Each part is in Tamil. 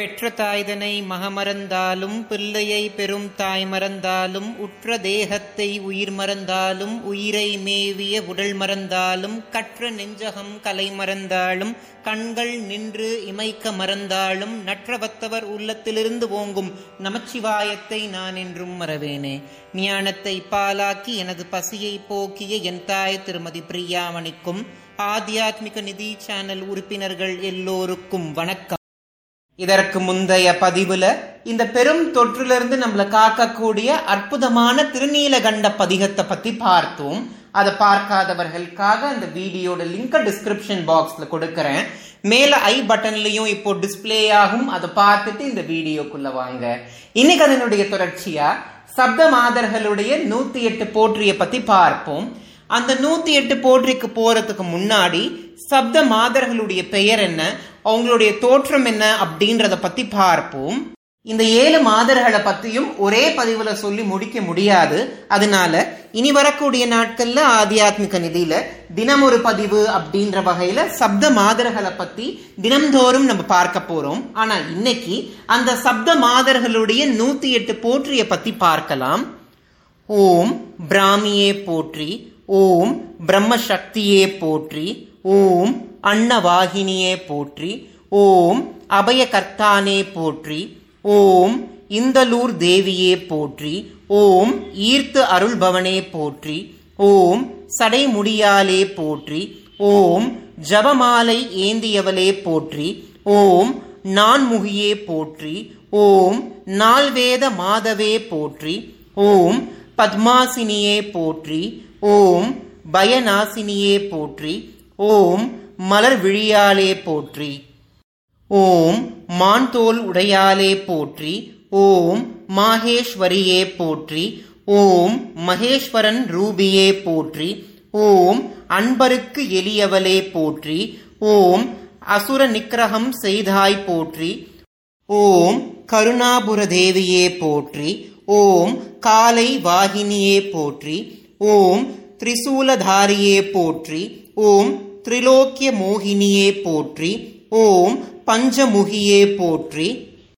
பெற்ற தாய்தனை மகமறந்தாலும் பிள்ளையை பெரும் தாய் மறந்தாலும் உற்ற தேகத்தை உயிர் மறந்தாலும் உயிரை மேவிய உடல் மறந்தாலும் கற்ற நெஞ்சகம் கலை மறந்தாலும் கண்கள் நின்று இமைக்க மறந்தாலும் நற்றவத்தவர் உள்ளத்திலிருந்து ஓங்கும் நமச்சிவாயத்தை நான் என்றும் மறவேனே ஞானத்தை பாலாக்கி எனது பசியை போக்கிய என் தாய் திருமதி பிரியாமணிக்கும் ஆத்தியாத்மிக நிதி சேனல் உறுப்பினர்கள் எல்லோருக்கும் வணக்கம் இதற்கு முந்தைய பதிவுல இந்த பெரும் தொற்றிலிருந்து நம்மளை காக்கக்கூடிய அற்புதமான திருநீலகண்ட பதிகத்தை பத்தி பார்த்தோம் அதை பார்க்காதவர்களுக்காக அந்த வீடியோட லிங்க் டிஸ்கிரிப்ஷன் பாக்ஸ்ல கொடுக்கறேன் மேல ஐ பட்டன்லயும் இப்போ டிஸ்பிளே ஆகும் அதை பார்த்துட்டு இந்த வீடியோக்குள்ள வாங்க இன்னைக்கு அதனுடைய தொடர்ச்சியா சப்த மாதர்களுடைய நூத்தி எட்டு போற்றிய பத்தி பார்ப்போம் அந்த நூத்தி எட்டு போற்றிக்கு போறதுக்கு முன்னாடி சப்த மாதர்களுடைய பெயர் என்ன அவங்களுடைய தோற்றம் என்ன அப்படின்றத பத்தி பார்ப்போம் இந்த ஏழு மாதர்களை பத்தியும் ஒரே பதிவுல சொல்லி முடிக்க முடியாது அதனால இனி வரக்கூடிய நாட்கள்ல ஆத்தியாத்மிக நிதியில தினம் ஒரு பதிவு அப்படின்ற வகையில சப்த மாதர்களை பத்தி தினம்தோறும் நம்ம பார்க்க போறோம் ஆனா இன்னைக்கு அந்த சப்த மாதர்களுடைய நூத்தி எட்டு போற்றிய பத்தி பார்க்கலாம் ஓம் பிராமியே போற்றி ஓம் பிரம்மசக்தியே போற்றி ஓம் அன்னவாகினியே போற்றி ஓம் அபயகர்த்தானே போற்றி ஓம் இந்தலூர் தேவியே போற்றி ஓம் ஈர்த்து அருள்பவனே போற்றி ஓம் சடைமுடியாலே போற்றி ஓம் ஜபமாலை ஏந்தியவளே போற்றி ஓம் நான்முகியே போற்றி ஓம் நால்வேத மாதவே போற்றி ஓம் பத்மாசினியே போற்றி ஓம் பயநாசினியே போற்றி ஓம் மலர் விழியாலே போற்றி ஓம் மான்தோல் உடையாலே போற்றி ஓம் மாகேஸ்வரியே போற்றி ஓம் மகேஸ்வரன் ரூபியே போற்றி ஓம் அன்பருக்கு எளியவளே போற்றி ஓம் அசுர நிக்கிரகம் செய்தாய் போற்றி ஓம் கருணாபுர தேவியே போற்றி ஓம் காலை வாகினியே போற்றி ஓம் திரிசூலதாரியே போற்றி ஓம் திரிலோக்கிய மோகினியே போற்றி ஓம் பஞ்சமுகியே போற்றி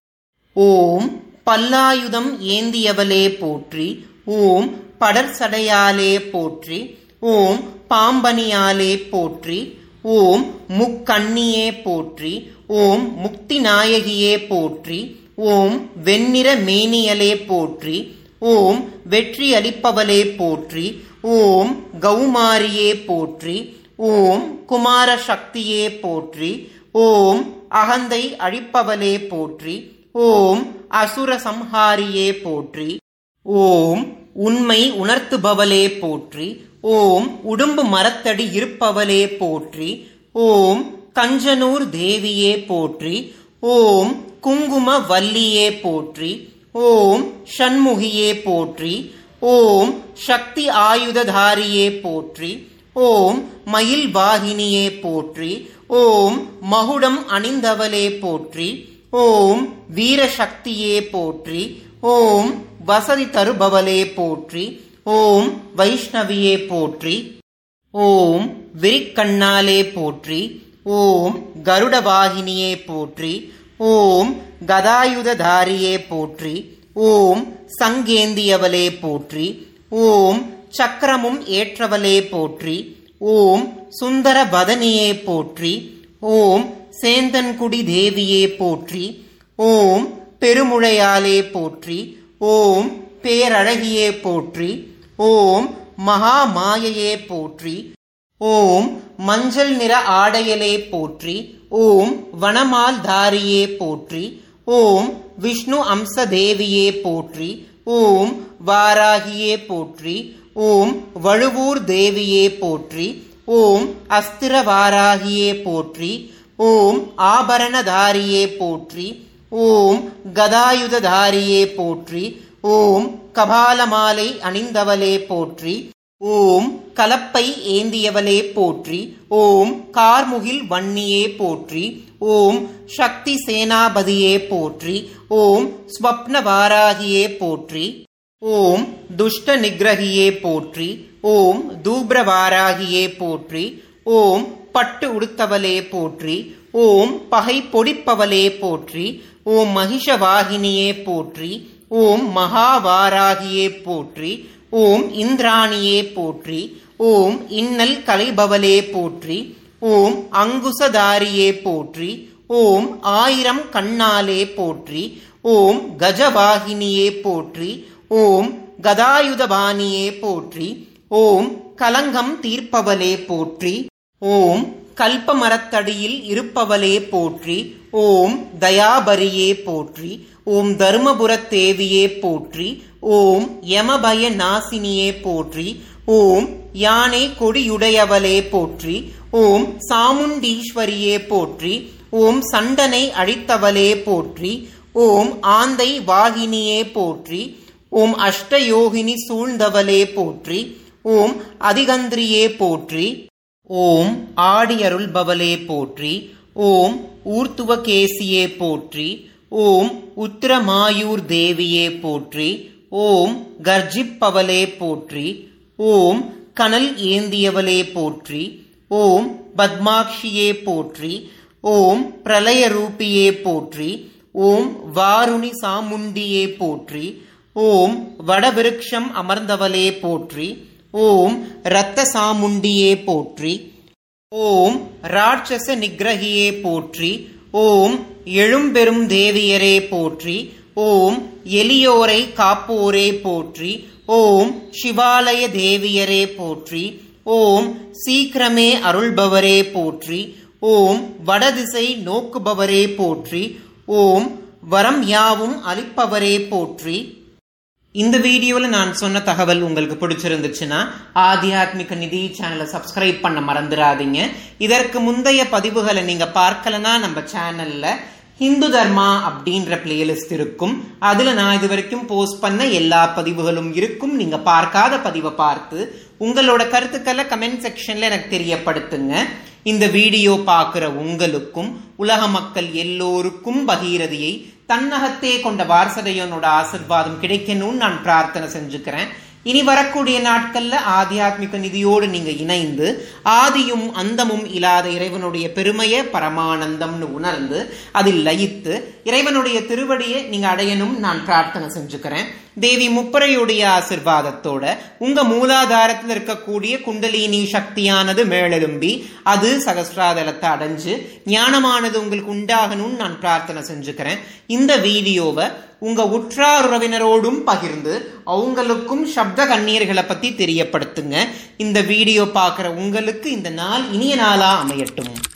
ஓம் பல்லாயுதம் ஏந்தியவளே போற்றி ஓம் படர்சடையாலே போற்றி ஓம் பாம்பனியாலே போற்றி ஓம் முக்கண்ணியே போற்றி ஓம் முக்தி நாயகியே போற்றி ஓம் வெண்ணிற மேனியலே போற்றி ஓம் வெற்றி அளிப்பவளே போற்றி ஓம் கௌமாரியே போற்றி ஓம் குமார சக்தியே போற்றி ஓம் அகந்தை அழிப்பவளே போற்றி ஓம் அசுர சம்ஹாரியே போற்றி ஓம் உண்மை உணர்த்துபவளே போற்றி ஓம் உடும்பு மரத்தடி இருப்பவளே போற்றி ஓம் கஞ்சனூர் தேவியே போற்றி ஓம் குங்கும வல்லியே போற்றி ஓம் ஷண்முகியே போற்றி ஓம் சக்தி ஆயுததாரியே போற்றி ஓம் மயில் வாகினியே போற்றி ஓம் மகுடம் அணிந்தவளே போற்றி ஓம் வீரசக்தியே போற்றி ஓம் வசதி தருபவளே போற்றி ஓம் வைஷ்ணவியே போற்றி ஓம் விரிக்கண்ணாலே போற்றி ஓம் கருடவாகினியே போற்றி ஓம் கதாயுததாரியே போற்றி ஓம் சங்கேந்தியவளே போற்றி ஓம் சக்கரமும் ஏற்றவளே போற்றி ஓம் சுந்தர பதனியே போற்றி ஓம் சேந்தன்குடி தேவியே போற்றி ஓம் பெருமுழையாலே போற்றி ஓம் பேரழகியே போற்றி ஓம் மகாமாயையே போற்றி ஓம் மஞ்சள் நிற ஆடையலே போற்றி ஓம் வனமால் தாரியே போற்றி ஓம் விஷ்ணு அம்ச தேவியே போற்றி ஓம் வாராகியே போற்றி ஓம் வழுவூர் தேவியே போற்றி ஓம் அஸ்திர வாராகியே போற்றி ஓம் ஆபரணதாரியே போற்றி ஓம் கதாயுததாரியே போற்றி ஓம் கபாலமாலை அணிந்தவளே போற்றி ஓம் கலப்பை ஏந்தியவளே போற்றி ஓம் கார்முகில் வன்னியே போற்றி ஓம் சக்தி சேனாபதியே போற்றி ஓம் ஸ்வப்ன வாராகியே போற்றி ஓம் துஷ்ட நிகிரகியே போற்றி ஓம் தூப்ரவாராகியே போற்றி ஓம் பட்டு உடுத்தவளே போற்றி ஓம் பகை பொடிப்பவளே போற்றி ஓம் மகிஷவாகினியே போற்றி ஓம் மகாவாராகியே போற்றி ஓம் இந்திராணியே போற்றி ஓம் இன்னல் கலைபவலே போற்றி ஓம் அங்குசதாரியே போற்றி ஓம் ஆயிரம் கண்ணாலே போற்றி ஓம் கஜவாகினியே போற்றி ஓம் கதாயுதபாணியே போற்றி ஓம் கலங்கம் தீர்ப்பவளே போற்றி ஓம் கல்பமரத்தடியில் இருப்பவளே போற்றி ஓம் தயாபரியே போற்றி ஓம் தருமபுரத் தேவியே போற்றி ஓம் யமபய நாசினியே போற்றி ஓம் யானை கொடியுடையவளே போற்றி ஓம் சாமுண்டீஸ்வரியே போற்றி ஓம் சண்டனை அழித்தவளே போற்றி ஓம் ஆந்தை வாகினியே போற்றி ஓம் அஷ்டயோகினி சூழ்ந்தவளே போற்றி ஓம் அதிகந்திரியே போற்றி ஓம் ஆடியருள்பவளே போற்றி ஓம் ஊர்த்துவகேசியே போற்றி ஓம் உத்திரமாயூர் தேவியே போற்றி ஓம் கர்ஜிப்பவளே போற்றி ஓம் கனல் ஏந்தியவளே போற்றி ஓம் பத்மாக்ஷியே போற்றி ஓம் பிரளய ரூபியே போற்றி ஓம் வாருணி சாமுண்டியே போற்றி ஓம் வடவிருக்ஷம் அமர்ந்தவளே போற்றி ஓம் இரத்த சாமுண்டியே போற்றி ஓம் ராட்சச நிகிரகியே போற்றி ஓம் எழும்பெரும் தேவியரே போற்றி ஓம் எளியோரை காப்போரே போற்றி ஓம் சிவாலய தேவியரே போற்றி ஓம் சீக்கிரமே அருள்பவரே போற்றி ஓம் வடதிசை நோக்குபவரே போற்றி ஓம் வரம் யாவும் அளிப்பவரே போற்றி இந்த வீடியோவில் நான் சொன்ன தகவல் உங்களுக்கு பிடிச்சிருந்துச்சுன்னா ஆத்தியாத்மிக நிதி சேனலை சப்ஸ்கிரைப் பண்ண மறந்துடாதீங்க இதற்கு முந்தைய பதிவுகளை நீங்க பார்க்கலனா நம்ம சேனல்ல ஹிந்து தர்மா அப்படின்ற பிளேலிஸ்ட் இருக்கும் அதுல நான் இது வரைக்கும் போஸ்ட் பண்ண எல்லா பதிவுகளும் இருக்கும் நீங்க பார்க்காத பதிவை பார்த்து உங்களோட கருத்துக்களை கமெண்ட் செக்ஷன்ல எனக்கு தெரியப்படுத்துங்க இந்த வீடியோ பார்க்குற உங்களுக்கும் உலக மக்கள் எல்லோருக்கும் பகீரதியை தன்னகத்தே கொண்ட வாரசதையனோட ஆசிர்வாதம் கிடைக்கணும்னு நான் பிரார்த்தனை செஞ்சுக்கிறேன் இனி வரக்கூடிய நாட்கள்ல ஆத்தியாத்மிக நிதியோடு நீங்க இணைந்து ஆதியும் அந்தமும் இல்லாத இறைவனுடைய பெருமையை பரமானந்தம்னு உணர்ந்து அதில் லயித்து இறைவனுடைய திருவடியை நீங்க அடையணும் நான் பிரார்த்தனை செஞ்சுக்கிறேன் தேவி முப்பரையுடைய ஆசிர்வாதத்தோட உங்க மூலாதாரத்தில் இருக்கக்கூடிய குண்டலினி சக்தியானது மேலெலும்பி அது சகசிராதலத்தை அடைஞ்சு ஞானமானது உங்களுக்கு உண்டாகணும்னு நான் பிரார்த்தனை செஞ்சுக்கிறேன் இந்த வீடியோவை உங்க உற்றார் உறவினரோடும் பகிர்ந்து அவங்களுக்கும் சப்த கண்ணீர்களை பத்தி தெரியப்படுத்துங்க இந்த வீடியோ பார்க்குற உங்களுக்கு இந்த நாள் இனிய நாளா அமையட்டும்